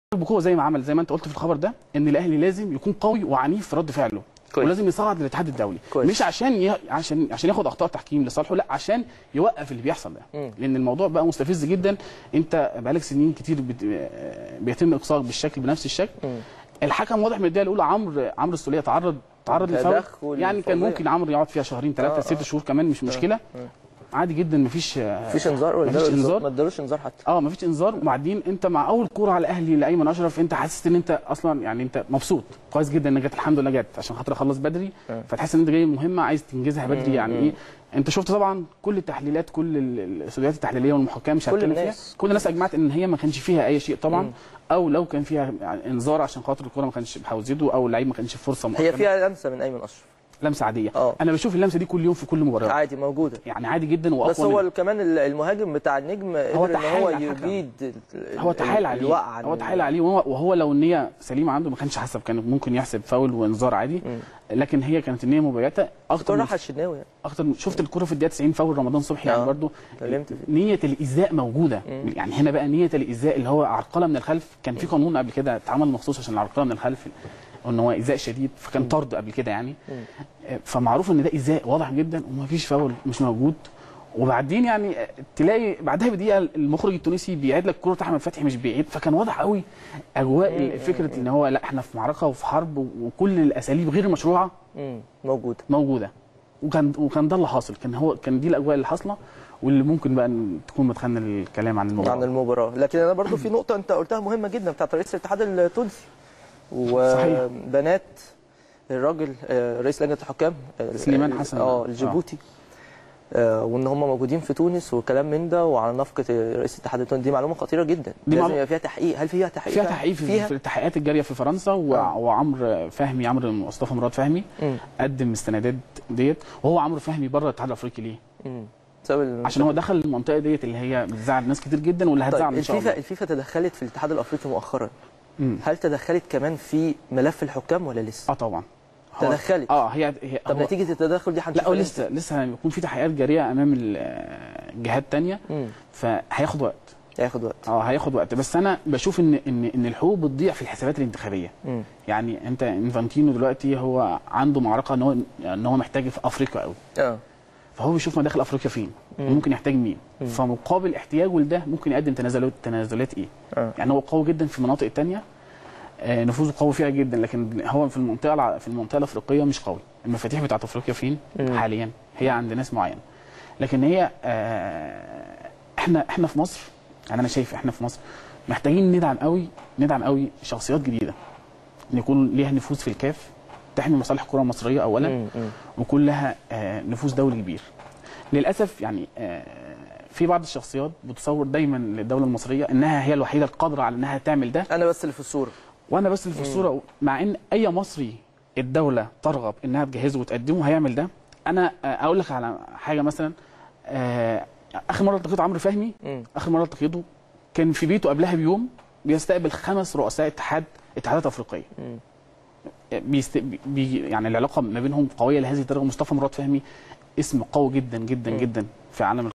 بقوه زي ما عمل زي ما انت قلت في الخبر ده ان الاهلي لازم يكون قوي وعنيف في رد فعله كويس. ولازم يصعد للاتحاد الدولي كويس. مش عشان ي... عشان عشان ياخد اخطاء تحكيم لصالحه لا عشان يوقف اللي بيحصل ده مم. لان الموضوع بقى مستفز جدا انت بقالك سنين كتير بت... بيتم اقصائك بالشكل بنفس الشكل مم. الحكم واضح من الدقيقه الاولى عمرو عمرو السوليه تعرض تعرض لفاول تدخل يعني كان فظيع. ممكن عمرو يقعد فيها شهرين ثلاثه آه، ست آه. شهور كمان مش مشكله عادي جدا مفيش مفيش انذار ولا مفيش اداله انذار ما ادالوش انذار حتى اه مفيش انذار وبعدين انت مع اول كوره على الاهلي لايمن اشرف انت حاسس ان انت اصلا يعني انت مبسوط كويس جدا انك جت الحمد لله جت عشان خاطر اخلص بدري آه. فتحس ان انت جاي مهمه عايز تنجزها بدري مم، يعني مم. ايه انت شفت طبعا كل التحليلات كل ال- الاستوديوهات التحليليه والمحكمه شاركين فيها الناس. كل الناس اجمعت ان هي ما كانش فيها اي شيء طبعا مم. او لو كان فيها يعني انذار عشان خاطر الكوره ما كانش بحوزته او اللعيب ما كانش في فرصه هي مؤكده فيها لمسه من ايمن اشرف لمسه عاديه اه. انا بشوف اللمسه دي كل يوم في كل مباراه عادي موجوده يعني عادي جدا واقوى بس هو منها. كمان ال- المهاجم بتاع النجم هو قدر ان تحايل هو على الحكم. يبيد ال- ال- هو تحايل عليه الوقع هو عن- تحايل عليه وهو, وهو لو النيه سليمه عنده ما كانش حسب كان ممكن يحسب فاول وانذار عادي مم. لكن هي كانت النيه مبيته اكتر دكتور من راح الشناوي يعني. اكتر من شفت الكره في الدقيقه 90 فاول رمضان صبحي يعني اه. برضو اتكلمت فيه. نيه الايذاء موجوده مم. يعني هنا بقى نيه الايذاء اللي هو عرقله من الخلف كان في قانون قبل كده اتعمل مخصوص عشان العرقله من الخلف ان هو ايذاء شديد فكان طرد قبل كده يعني مم. فمعروف ان ده ايذاء واضح جدا ومفيش فاول مش موجود وبعدين يعني تلاقي بعدها بدقيقه المخرج التونسي بيعيد لك كره احمد فتحي مش بيعيد فكان واضح قوي اجواء فكره ان هو لا احنا في معركه وفي حرب وكل الاساليب غير المشروعه مم. موجود موجوده وكان وكان ده اللي حاصل كان هو كان دي الاجواء اللي حاصله واللي ممكن بقى ن- تكون مدخلنا للكلام عن الموضوع عن المباراه لكن انا برضو في نقطه انت قلتها مهمه جدا بتاعت رئيس الاتحاد التونسي صحيح. وبنات الراجل آه، رئيس لجنه الحكام آه، سليمان حسن. اه الجيبوتي آه، وان هم موجودين في تونس وكلام من ده وعلى نفقه رئيس الاتحاد التونسي دي معلومه خطيره جدا دي لازم معلومة- يبقى فيها تحقيق هل فيها تحقيق فيها تحقيق في, فيها في التحقيقات الجاريه في فرنسا و- آه. وعمرو فهمي عمرو مصطفى مراد فهمي مم. قدم السندات ديت وهو عمرو فهمي بره الاتحاد الافريقي ليه؟ مم. بسبب ال- عشان هو دخل المنطقه ديت اللي هي بتزعل ناس كتير جدا واللي هتزعل طيب ان شاء الفيفا الله الفيفا تدخلت في الاتحاد الافريقي مؤخرا مم. هل تدخلت كمان في ملف الحكام ولا لسه؟ اه طبعا هو- تدخلت. اه هي, هي طب هو- نتيجه التدخل دي لا هنشوفها هو إمتى؟ لسه لسه هيكون في تحقيقات جاريه امام ال- آه، جهات تانية مم. فهياخد وقت هياخد وقت اه هياخد وقت بس انا بشوف ان ان ان الحقوق بتضيع في الحسابات الانتخابيه مم. يعني انت انفانتينو دلوقتي هو عنده معركه ان هو ان هو محتاج في افريقيا قوي اه فهو بيشوف مداخل افريقيا فين مم. وممكن يحتاج مين مم. فمقابل احتياجه لده ممكن يقدم تنازلات تنازلات ايه اه يعني هو قوي جدا في المناطق التانية آه، نفوذه قوي فيها جدا لكن هو في المنطقه الع- في المنطقه الافريقيه مش قوي المفاتيح بتاعت افريقيا فين مم. حاليا هي عند ناس معينه لكن هي آه، احنا احنا في مصر يعني انا شايف احنا في مصر محتاجين ندعم قوي ندعم قوي شخصيات جديده ان يكون ليها نفوذ في الكاف تحمي مصالح الكره المصريه اولا مم. مم. ويكون لها آه، نفوذ دولي كبير للاسف يعني آه، في بعض الشخصيات بتصور دايما للدوله المصريه انها هي الوحيده القادره على انها تعمل ده انا بس اللي في الصوره وانا بس اللي في الصوره مع ان اي مصري الدوله ترغب انها تجهزه وتقدمه هيعمل ده انا آه، اقول لك على حاجه مثلا آه، اخر مره التقيت عمرو فهمي مم. اخر مره التقيته كان في بيته قبلها بيوم بيستقبل خمس رؤساء اتحاد اتحادات افريقيه مم. بيست... بي... يعني العلاقه ما بينهم قويه لهذه الدرجه مصطفى مراد فهمي اسم قوي جدا جدا مم. جدا في عالم